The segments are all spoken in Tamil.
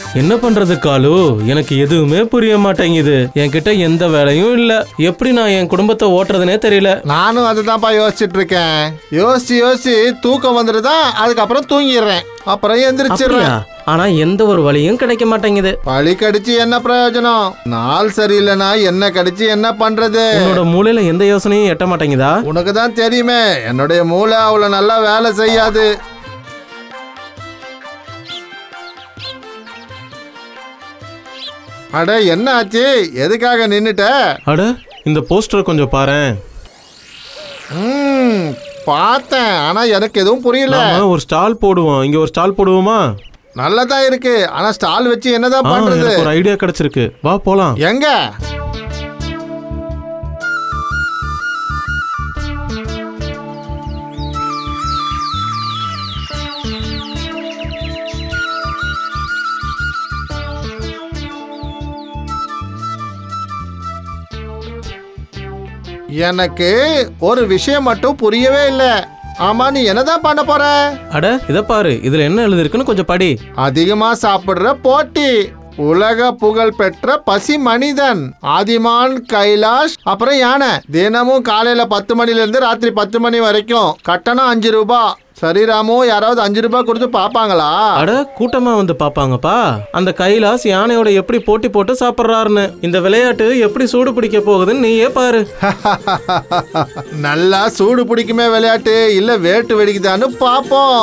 என்ன பண்றது காலு எனக்கு எதுவுமே புரிய மாட்டேங்குது என்கிட்ட எந்த வேலையும் இல்ல எப்படி நான் என் குடும்பத்தை ஓட்டுறதுனே தெரியல நானும் அதுதான்ப்பா யோசிச்சுட்டு இருக்கேன் யோசிச்சு யோசிச்சு தூக்கம் வந்துடுதா அதுக்கப்புறம் தூங்கிடுறேன் அப்புறம் எந்திரிச்சிடுறேன் அப்படியா? ஆனா எந்த ஒரு வழியும் கிடைக்க மாட்டேங்குது பழி கடிச்சு என்ன பிரயோஜனம் நாள் சரியில்லைனா என்ன கடிச்சு என்ன பண்றது உன்னோட மூளையில எந்த யோசனையும் எட்ட மாட்டேங்குதா உனக்கு தான் தெரியுமே என்னுடைய மூளை அவ்வளவு நல்லா வேலை செய்யாது அட என்ன ஆச்சு எதுக்காக நின்னுட்ட அட இந்த போஸ்டர் கொஞ்சம் பாரேன் ம், பார்த்தேன் ஆனா எனக்கு எதுவும் புரியல நாம ஒரு ஸ்டால் போடுவோம் இங்க ஒரு ஸ்டால் போடுவோமா நல்லதா இருக்கு ஆனா ஸ்டால் வச்சு என்னதான் ஆ, பண்றது எனக்கு ஒரு ஐடியா கிடைச்சிருக்கு வா போலாம் எங்க எனக்கு ஒரு விஷயம் மட்டும் புரியவே இல்லை ஆமா நீ என்னதான் பண்ண போற அட இத பாரு இதுல என்ன எழுதிருக்குன்னு கொஞ்சம் படி அதிகமா சாப்பிடுற போட்டி உலக புகழ் பெற்ற பசி மனிதன் ஆதிமான் கைலாஷ் அப்புறம் யானை தினமும் காலையில பத்து மணில இருந்து ராத்திரி பத்து மணி வரைக்கும் கட்டணம் அஞ்சு ரூபாய் சரி ராமு யாராவது அஞ்சு ரூபாய் கொடுத்து பாப்பாங்களா அட கூட்டமா வந்து பாப்பாங்கப்பா அந்த கைலாஸ் யானையோட எப்படி போட்டி போட்டு சாப்பிடுறாருன்னு இந்த விளையாட்டு எப்படி சூடு பிடிக்க போகுதுன்னு நீயே பாரு நல்லா சூடு பிடிக்குமே விளையாட்டு இல்ல வேட்டு வெடிக்குதான்னு பாப்போம்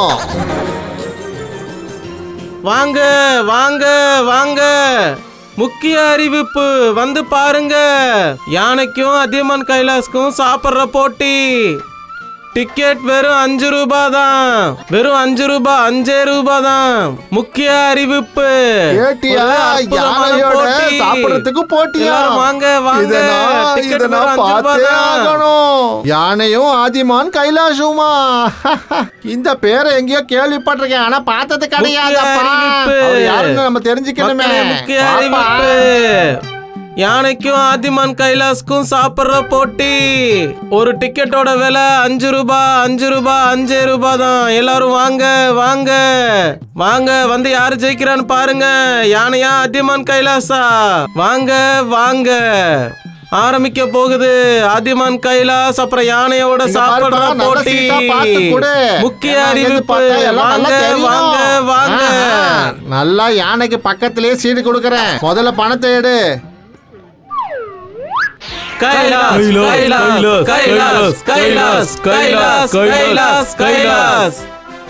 வாங்க வாங்க வாங்க முக்கிய அறிவிப்பு வந்து பாருங்க யானைக்கும் அதியமான் கைலாஸ்க்கும் சாப்பிடுற போட்டி டிக்கெட் வெறும் அஞ்சு ரூபாய் தான் வெறும் அஞ்சு ரூபாய் அஞ்சே ரூபாய் தான் முக்கிய அறிவிப்பு கேட்டியா ஒரு அற்புதமான யானையோட போட்டி. சாப்பிடறதுக்கு போட்டியா எல்லாரும் வாங்க வாங்க இத நான் டிக்கெட் இத நான் வெறும் அஞ்சு ரூபாய் பார்த்தே தான். ஆகணும் யானையும் ஆதிமான் கைலாஷுமா இந்த பேரை எங்கேயோ கேள்விப்பட்டிருக்கேன் ஆனா பார்த்தது கிடையாதுப்பா அறிவிப்பு. அவர் யாருன்னு நம்ம தெரிஞ்சுக்கணுமே மக்களே, முக்கிய பாப்பா. அறிவிப்பு யானைக்கும் ஆதிமான் கைலாஸ்க்கும் சாப்பிடுற போட்டி ஒரு டிக்கெட்டோட விலை அஞ்சு ரூபாய் அஞ்சு ரூபாய் அஞ்சே ரூபாய் தான் எல்லாரும் வாங்க வாங்க வாங்க வந்து யாரு ஜெயிக்கிறான்னு பாருங்க யானையா ஆதிமான் கைலாசா வாங்க வாங்க ஆரம்பிக்க போகுது ஆதிமான் கைலாஸ் அப்புறம் யானையோட இங்க சாப்பிடுற பாருப்பா, நல்ல போட்டி சீட்டா பார்த்து கொடு. முக்கிய ஏன்னா அங்கிருந்து அறிவிப்பு பார்த்தா எல்லாம் வாங்க நல்லா தெரியும். வாங்க வாங்க ஆஹா, நல்லா யானைக்கு பக்கத்திலேயே சீடு கொடுக்கறேன் முதல்ல பணத்தை எடு கைலாஸ் கைலாஸ் கைலாஸ் கைலாஸ் கைலாஸ் கைலாஸ் கைலாஸ்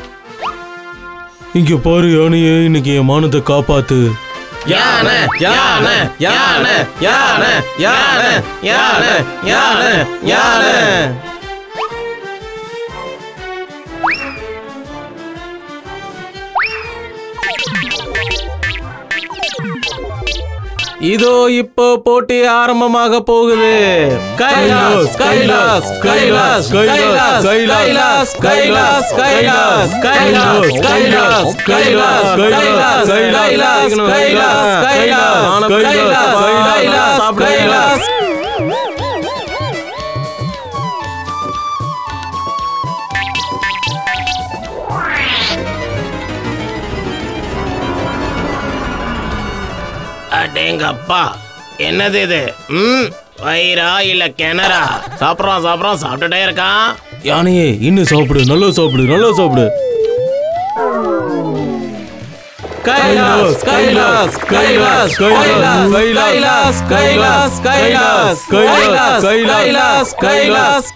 இங்க பாரு யானையே இன்னைக்கு என் மானத்தை காப்பாத்து யானை யானை யானை யானை யானை யானை யானை யானை இதோ இப்போ போட்டி ஆரம்பமாக போகுது கைலாஸ் கைலாஸ் கைலாஸ் கைலாஸ் கைலாஸ் கைலாஸ் கைலாஸ் கைலாஸ் கைலாஸ் கைலாஸ் கைலாஸ் கைலாஸ் கைலாஸ் கைலாஸ் கைலாஸ் கைலாஸ் கைலாஸ் அடேங்கப்பா என்னது இது ம் வயிறா இல்ல கிணறா சாப்பிட்றான் சாப்பிட்றான் சாப்பிட்டுட்டே இருக்கான் யானையே இன்னும் சாப்பிடு நல்லா சாப்பிடு நல்லா சாப்பிடு கைலாஸ் கைலாஸ் கைலாஸ் கைலாஸ் கைலாஸ் கைலாஸ் கைலாஸ் கைலாஸ் கைலாஸ் கைலாஸ்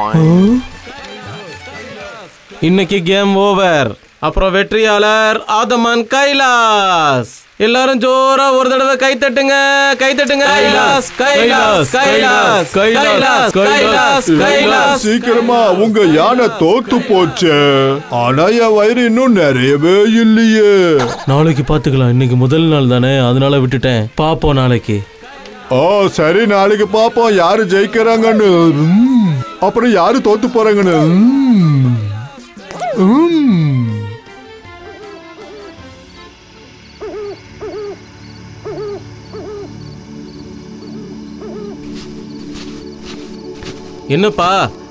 இன்னைக்கு கேம் ஓவர் அப்புறம் வெற்றியாளர் ஆதமன் கைலாஸ் எல்லாரும் ஜோரா ஒரு தடவை கை தட்டுங்க கை தட்டுங்க கைலாஸ் கைலாஸ் கைலாஸ் கைலாஸ் கைலாஸ் கைலாஸ் சீக்கிரமா உங்க யானை தோத்து போச்சு ஆனா என் வயிறு இன்னும் நிறையவே இல்லையே நாளைக்கு பாத்துக்கலாம் இன்னைக்கு முதல் நாள் தானே அதனால விட்டுட்டேன் பாப்போம் நாளைக்கு ஓ சரி நாளைக்கு பாப்போம் யாரு ஜெயிக்கிறாங்கன்னு ம். அப்புறம் யாரு தோத்து போறாங்கன்னு ம். ம். என்னப்பா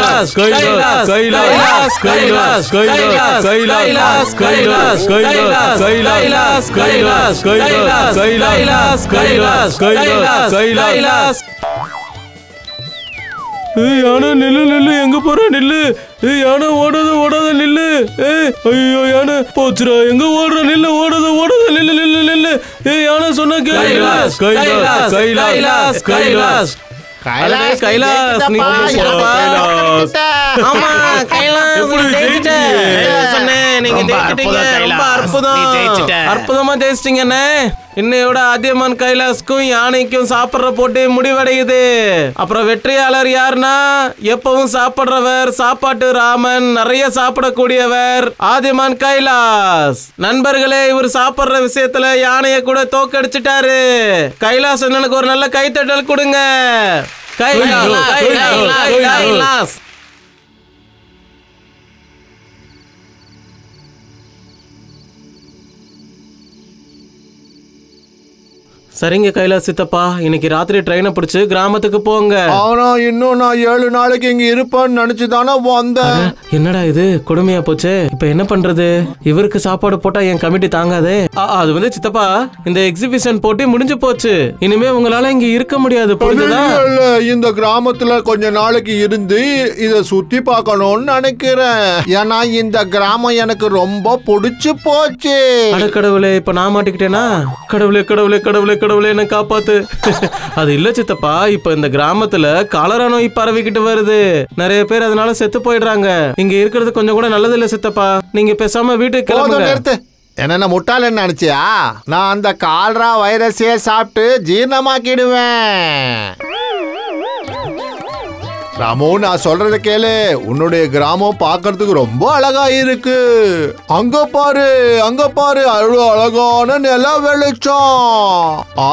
கைலாஸ் கைலாஸ் கைலாஸ் கைலாஸ் கைலாஸ் கைலாஸ் கைலாஸ் கைலாஸ் கைலாஸ் கைலாஸ் கைலாஸ் கைலாஸ் கைலாஸ் கைலாஸ் கைலாஸ் ஏய் யானை நில்லு நில்லு எங்க போற நில்லு ஏய் யானை ஓடாத ஓடாத நில்லு ஏய் ஐயோ யானை போச்சுடா எங்க ஓடுற நில்லு ஓடாத ஓடாத நில்லு நில்லு நில்லு ஏய் யானை சொன்னா கைலாஸ் கைலாஸ் கைலாஸ் கைலாஸ் கைலாஸ் கைலாஸ் நீ ஜெயிச்சிட்டப்பா, கைலாஸ் யானை ஆமா கைலாஸ் எப்படி நீ ஜெயிச்சிட்ட ஜெயிச்சிட்டீங்க? கைலாஸ் அண்ணே நீங்க ரொம்ப ஜெயிச்சிட்டீங்க அற்புதம், ரொம்ப கைலாஸ். அற்புதம் நீ ஜெயிச்சிட்ட. அற்புதமா ஜெயிச்சிட்டீங்க அண்ணே இன்னையோட ஆதியமான் கைலாஸ்க்கும் யானைக்கும் சாப்பிடுற போட்டி முடிவடையுது அப்புறம் வெற்றியாளர் யாருன்னா எப்பவும் சாப்பிடுறவர் சாப்பாட்டு ராமன் நிறைய சாப்பிடக்கூடியவர் ஆதிமான் கைலாஸ் நண்பர்களே இவர் சாப்பிடுற விஷயத்துல யானைய கூட தோக்கடிச்சிட்டாரு கைலாஸ் அண்ணனுக்கு ஒரு நல்ல கைத்தட்டல் கொடுங்க கைலாஸ் கைலாஸ் கைலாஸ் சரிங்க கைலாஸ் சித்தப்பா இன்னைக்கு ராத்திரி ட்ரெயினை பிடிச்சு கிராமத்துக்கு போங்க ஆனா இன்னும் நான் ஏழு நாளைக்கு இங்க இருப்பேன்னு நினைச்சு தானே வந்தேன் என்னடா இது கொடுமையா போச்சு இப்ப என்ன பண்றது இவருக்கு சாப்பாடு போட்டா என் கமிட்டி தாங்காதே ஆ, அது வந்து சித்தப்பா இந்த எக்ஸிபிஷன் போட்டி முடிஞ்சு போச்சு இனிமே உங்களால இங்க இருக்க முடியாது புரிஞ்சுதா இல்ல, இல்ல, இந்த கிராமத்துல கொஞ்ச நாளைக்கு இருந்து இத சுத்தி பார்க்கணும்னு நினைக்கிறேன் ஏன்னா இந்த கிராமம் எனக்கு ரொம்ப பிடிச்சு போச்சு அட கடவுளே இப்ப நான் மாட்டிக்கிட்டேனா கடவுளே கடவுளே கடவுளே கடவுளே என்ன காப்பாத்து அது இல்ல சித்தப்பா இப்ப இந்த கிராமத்துல காலரா நோய் பரவிக்கிட்டு வருது நிறைய பேர் அதனால செத்து போயிடுறாங்க இங்க இருக்கிறது கொஞ்சம் கூட நல்லது இல்ல சித்தப்பா நீங்க பேசாம வீட்டுக்கு போதும் கிளம்புங்க நிறுத்து என்ன முட்டாளன்னு நினைச்சியா நான் அந்த கால்ரா வைரஸையே சாப்பிட்டு ஜீரணமாக்கிடுவேன் ராமு நான் சொல்றத கேளு உன்னுடைய கிராமம் பார்க்கிறதுக்கு ரொம்ப அழகா இருக்கு அங்க பாரு அங்க பாரு அவ்வளோ அழகான நில வெளிச்சம் ஆ,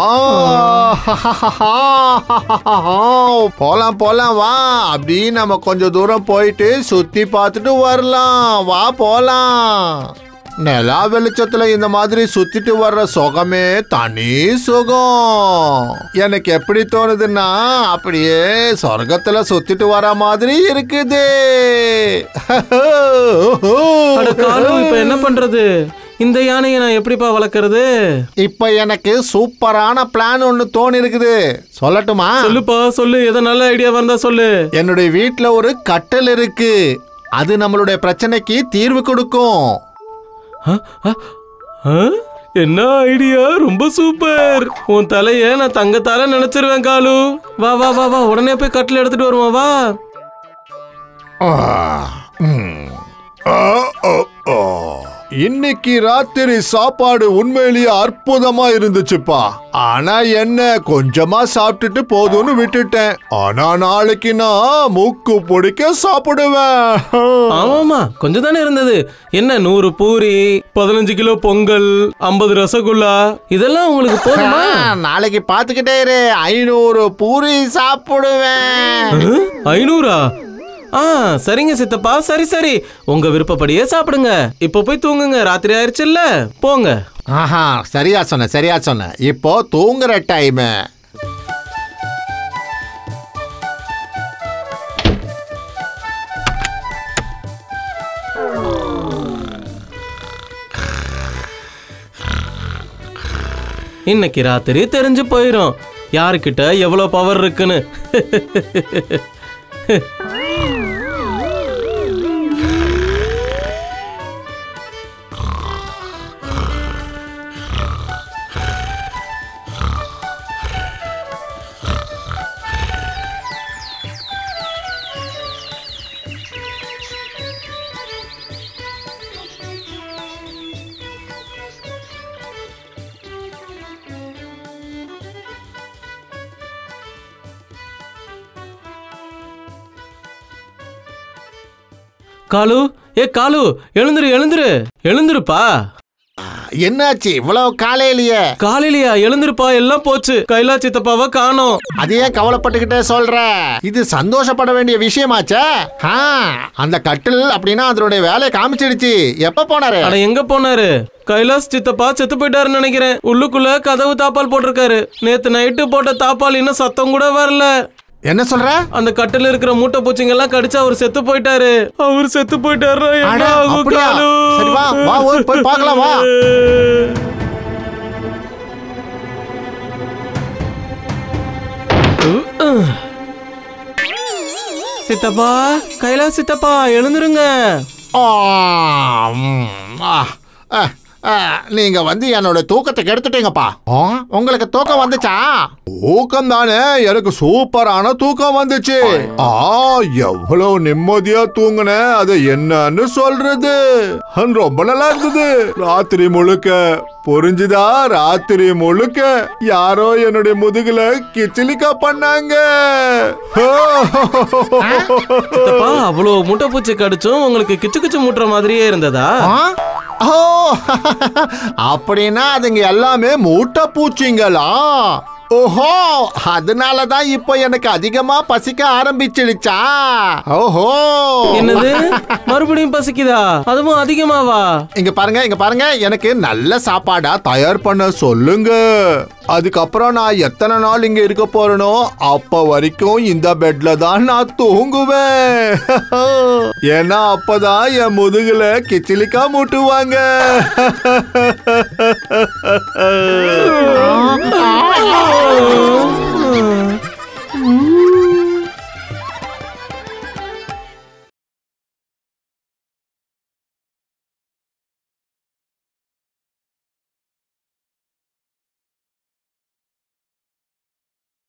போலாம் போலாம் வா அப்படி நம்ம கொஞ்சம் தூரம் போயிட்டு சுத்தி பார்த்துட்டு வரலாம் வா போலாம் நிலா வெளிச்சத்துல இந்த மாதிரி சுத்திட்டு வர்ற சுகமே தனி சுகம் எனக்கு எப்படி தோணுதுன்னா அப்படியே சொர்க்கத்துல சுத்திட்டு வர மாதிரி இருக்குது அட காலு இப்ப என்ன பண்றது இந்த யானையை நான் எப்படிப்பா வளர்க்கறது இப்ப எனக்கு சூப்பரான பிளான் ஒன்னு தோணி இருக்குது சொல்லட்டுமா சொல்லுப்பா சொல்லு ஏதோ நல்ல ஐடியா வந்தா சொல்லு என்னுடைய வீட்ல ஒரு கட்டல் இருக்கு அது நம்மளுடைய பிரச்சனைக்கு தீர்வு கொடுக்கும் ஆ, ஆ, ஆ? என்ன ஐடியா ரொம்ப சூப்பர் உன் தலைய நான் தங்கத்தால நினைச்சிருவேன் காலு வா வா வா வா உடனே போய் கட்டில் எடுத்துட்டு வருவோம் வா இன்னைக்கு ராத்திரி சாப்பாடு உண்மையிலேயே அற்புதமா இருந்துச்சுப்பா ஆனா என்ன கொஞ்சமா சாப்பிட்டுட்டு போதும்னு விட்டுட்டேன் ஆனா நாளைக்கு நான் மூக்கு பிடிக்க சாப்பிடுவேன் ஆமாமா கொஞ்சம் தானே இருந்தது என்ன நூறு பூரி பதினஞ்சு கிலோ பொங்கல் ஐம்பது ரசகுல்லா இதெல்லாம் உங்களுக்கு போதுமா ஆ, நாளைக்கு பாத்துக்கிட்டே இரு ஐநூறு பூரி சாப்பிடுவேன் ஆ? ஐநூறா ஆ சரிங்க சித்தப்பா சரி சரி உங்க விருப்பப்படியே சாப்பிடுங்க இப்போ போய் தூங்குங்க ராத்திரி ஆயிடுச்சுல்ல போங்க ஆஹா சரியா சொன்ன சரியா சொன்ன இப்போ தூங்குற டைம் இன்னைக்கு ராத்திரி தெரிஞ்சு போயிடும் யாருக்கிட்ட எவ்வளோ பவர் இருக்குன்னு காலு ஏ காலு எழுந்துரு எழுந்துரு எழுந்துருப்பா என்னாச்சு இவ்வளவு காலையிலேயே காலையிலயா எழுந்துருப்பா எல்லாம் போச்சு கைலா சித்தப்பாவை காணோம் அது ஏன் கவலைப்பட்டுக்கிட்டே சொல்ற இது சந்தோஷப்பட வேண்டிய விஷயமாச்சே ஆ, அந்த கட்டில் அப்படின்னா அதனுடைய வேலையை காமிச்சிடுச்சு எப்ப போனாரு அட எங்க போனாரு கைலாஸ் சித்தப்பா செத்து போயிட்டாருன்னு நினைக்கிறேன் உள்ளுக்குள்ள கதவு தாப்பால் போட்டிருக்காரு நேத்து நைட்டு போட்ட தாப்பால் இன்னும் சத்தம் கூட வரல என்ன சொல்ற அந்த கட்டில இருக்கிற மூட்டை பூச்சிங்க எல்லாம் கடிச்சு அவர் செத்து போயிட்டாரு அவர் செத்து போயிட்டாரு அட, என்ன ஆகும் அப்படியா? காலு? சரி, வா, வா, ஓய், போய் பார்க்கலாம், வா. சித்தப்பா கைலாஸ் சித்தப்பா எழுந்துருங்க ஆ, ம், ஆ, ஆ, ஆ, நீங்க வந்து என்னோட தூக்கத்தை கெடுத்துட்டீங்கப்பா ஆ, உங்களுக்கு தூக்கம் வந்துச்சா தூக்கம் தானே எனக்கு சூப்பரான தூக்கம் வந்துச்சு ஆ எவ்வளவு நிம்மதியா தூங்குனேன் அது என்னன்னு சொல்றது ஹம், ரொம்ப நல்லா இருந்தது ராத்திரி முழுக்க புரிஞ்சுதா ராத்திரி முழுக்க யாரோ என்னுடைய முதுகுல கிச்சிலிக்கா பண்ணாங்க சித்தப்பா அவ்வளவு மூட்டை பூச்சி கடிச்சும் உங்களுக்கு கிச்சு கிச்சு மூட்டுற மாதிரியே இருந்ததா ஆ? ஓ அப்படின்னா அதுங்க எல்லாமே மூட்டை பூச்சிங்களா ஓஹோ அதனால தான் இப்போ எனக்கு அதிகமா பசிக்க ஆரம்பிச்சிடுச்சா ஓஹோ என்னது மறுபடியும் பசிக்குதா அதுவும் அதிகமாவா இங்க பாருங்க இங்க பாருங்க எனக்கு நல்ல சாப்பாடா தயார் பண்ண சொல்லுங்க அதுக்கப்புறம் நான் எத்தனை நாள் இங்க இருக்க போறேனோ அப்ப வரைக்கும் இந்த பெட்ல தான் நான் தூங்குவேன் ஏன்னா அப்பதான் என் முதுகுல கிச்சிலிக்கா மூட்டுவாங்க ஆ,